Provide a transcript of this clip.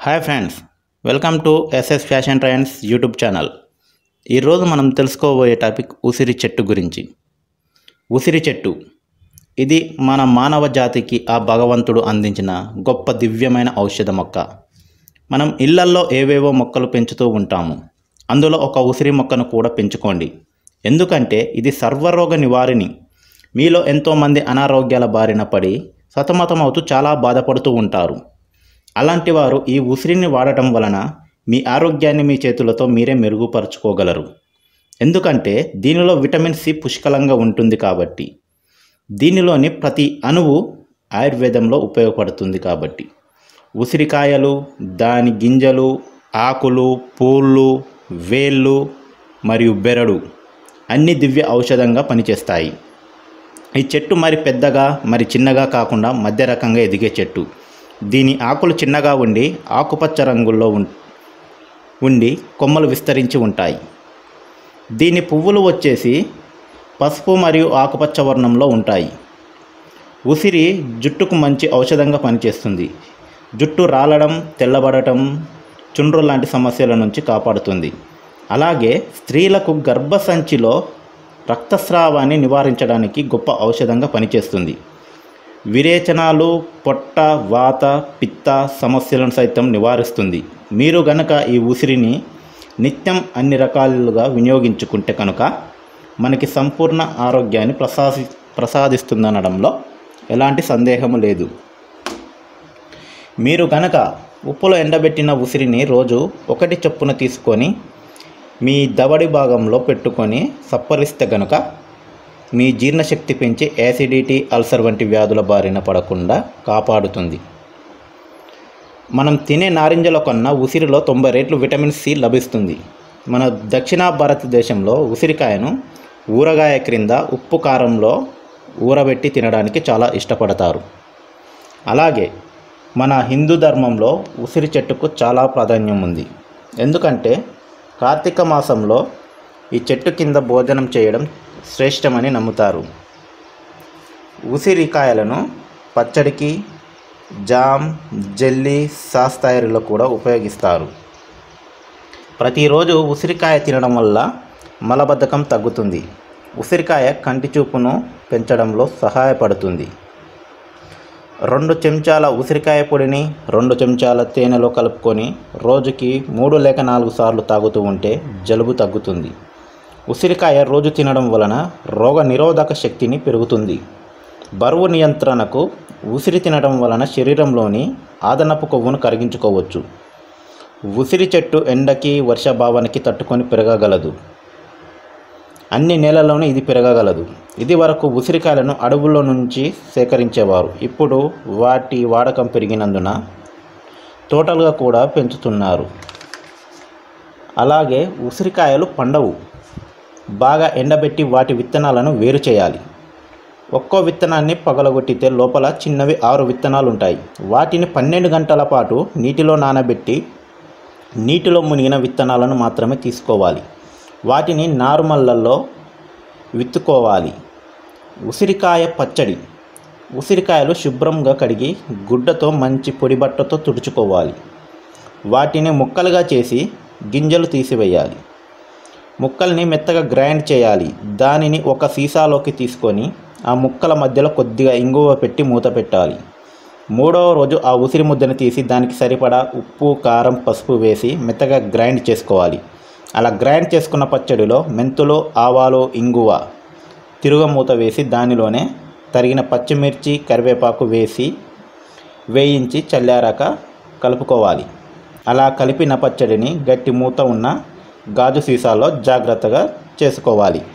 hi friends welcome to S S fashion trends YouTube channel ఈరోజు మనం తెలుసుకోబోయే టాపిక్ ఉసిరి చెట్టు గురించి ఉసిరి చెట్టు ఇది మన మానవ జాతికి ఆ భగవంతుడు అందించిన గొప్ప దివ్యమైన ఔషధ మొక్క మనం ఇళ్లల్లో ఏవేవో మొక్కలు పెంచుతూ ఉంటాము అందులో ఒక ఉసిరి మొక్కను కూడా పెంచుకోండి ఎందుకంటే ఇది సర్వరోగ నివారిణి మీలో ఎంతోమంది అనారోగ్యాల బారిన పడి సతమతమవుతూ చాలా బాధపడుతూ ఉంటారు అలాంటి వారు ఈ ఉసిరిని వాడటం వలన మీ ఆరోగ్యాన్ని మీ చేతులతో మీరే మెరుగుపరుచుకోగలరు ఎందుకంటే దీనిలో విటమిన్ సి పుష్కలంగా ఉంటుంది కాబట్టి దీనిలోని ప్రతి అణువు ఆయుర్వేదంలో ఉపయోగపడుతుంది కాబట్టి ఉసిరికాయలు దాని గింజలు ఆకులు పూళ్ళు వేళ్ళు మరియు బెరడు అన్ని దివ్య ఔషధంగా పనిచేస్తాయి ఈ చెట్టు మరి పెద్దగా మరి చిన్నగా కాకుండా మధ్య రకంగా ఎదిగే చెట్టు దీని ఆకులు చిన్నగా ఉండి ఆకుపచ్చ రంగుల్లో ఉం- ఉండి కొమ్మలు విస్తరించి ఉంటాయి దీని పువ్వులు వచ్చేసి పసుపు మరియు ఆకుపచ్చ వర్ణంలో ఉంటాయి ఉసిరి జుట్టుకు మంచి ఔషధంగా పనిచేస్తుంది జుట్టు రాలడం తెల్లబడటం చుండ్రు లాంటి సమస్యల నుంచి కాపాడుతుంది అలాగే స్త్రీలకు గర్భసంచిలో రక్తస్రావాన్ని నివారించడానికి గొప్ప ఔషధంగా పనిచేస్తుంది విరేచనాలు పొట్ట వాత పిత్త సమస్యలను సైతం నివారిస్తుంది మీరు గనక ఈ ఉసిరిని నిత్యం అన్ని రకాలుగా వినియోగించుకుంటే కనుక మనకి సంపూర్ణ ఆరోగ్యాన్ని ప్రసాది ప్రసాదిస్తుందనడంలో ఎలాంటి సందేహము లేదు మీరు గనక ఉప్పులో ఎండబెట్టిన ఉసిరిని రోజు ఒకటి చొప్పున తీసుకొని మీ దవడి భాగంలో పెట్టుకొని సప్పరిస్తే గనుక మీ జీర్ణశక్తి పెంచి యాసిడిటీ అల్సర్ వంటి వ్యాధుల బారిన పడకుండా కాపాడుతుంది మనం తినే నారింజల కన్నా ఉసిరిలో తొంభై రేట్లు విటమిన్ సి లభిస్తుంది మన దక్షిణ భారతదేశంలో ఉసిరికాయను ఊరగాయ క్రింద ఉప్పు కారంలో ఊరబెట్టి తినడానికి చాలా ఇష్టపడతారు అలాగే మన హిందూ ధర్మంలో ఉసిరి చెట్టుకు చాలా ప్రాధాన్యం ఉంది ఎందుకంటే కార్తీక మాసంలో ఈ చెట్టు కింద భోజనం చేయడం శ్రేష్టమని నమ్ముతారు ఉసిరికాయలను పచ్చడికి జామ్ జెల్లీ సాస్ తయారీలో కూడా ఉపయోగిస్తారు ప్రతిరోజు ఉసిరికాయ తినడం వల్ల మలబద్ధకం తగ్గుతుంది ఉసిరికాయ కంటి చూపును పెంచడంలో సహాయపడుతుంది రెండు చెంచాల ఉసిరికాయ పొడిని రెండు చెంచాల తేనెలో కలుపుకొని రోజుకి మూడు లేక నాలుగు సార్లు తాగుతూ ఉంటే జలుబు తగ్గుతుంది ఉసిరికాయ రోజు తినడం వలన రోగ నిరోధక శక్తిని పెరుగుతుంది బరువు నియంత్రణకు ఉసిరి తినడం వలన శరీరంలోని ఆదనపు కొవ్వును కరిగించుకోవచ్చు ఉసిరి చెట్టు ఎండకి వర్షభావానికి తట్టుకొని పెరగగలదు అన్ని నేలల్లోనూ ఇది పెరగగలదు ఇది వరకు ఉసిరికాయలను అడవుల్లో నుంచి సేకరించేవారు ఇప్పుడు వాటి వాడకం పెరిగినందున తోటలుగా కూడా పెంచుతున్నారు అలాగే ఉసిరికాయలు పండవు బాగా ఎండబెట్టి వాటి విత్తనాలను వేరు చేయాలి ఒక్కో విత్తనాన్ని పగలగొట్టితే లోపల చిన్నవి ఆరు విత్తనాలు ఉంటాయి వాటిని పన్నెండు గంటల పాటు నీటిలో నానబెట్టి నీటిలో మునిగిన విత్తనాలను మాత్రమే తీసుకోవాలి వాటిని నార్మల్లలో విత్తుకోవాలి ఉసిరికాయ పచ్చడి ఉసిరికాయలు శుభ్రంగా కడిగి గుడ్డతో మంచి పొడి బట్టతో తుడుచుకోవాలి వాటిని ముక్కలుగా చేసి గింజలు తీసివేయాలి ముక్కల్ని మెత్తగా గ్రైండ్ చేయాలి దానిని ఒక సీసాలోకి తీసుకొని ఆ ముక్కల మధ్యలో కొద్దిగా ఇంగువ పెట్టి మూత పెట్టాలి మూడవ రోజు ఆ ఉసిరి ముద్దను తీసి దానికి సరిపడా ఉప్పు కారం పసుపు వేసి మెత్తగా గ్రైండ్ చేసుకోవాలి అలా గ్రైండ్ చేసుకున్న పచ్చడిలో మెంతులు ఆవాలు ఇంగువ తిరుగమూత వేసి దానిలోనే తరిగిన పచ్చిమిర్చి కరివేపాకు వేసి వేయించి చల్లారాక కలుపుకోవాలి అలా కలిపిన పచ్చడిని గట్టి మూత ఉన్న గాజు సీసాలో జాగ్రత్తగా చేసుకోవాలి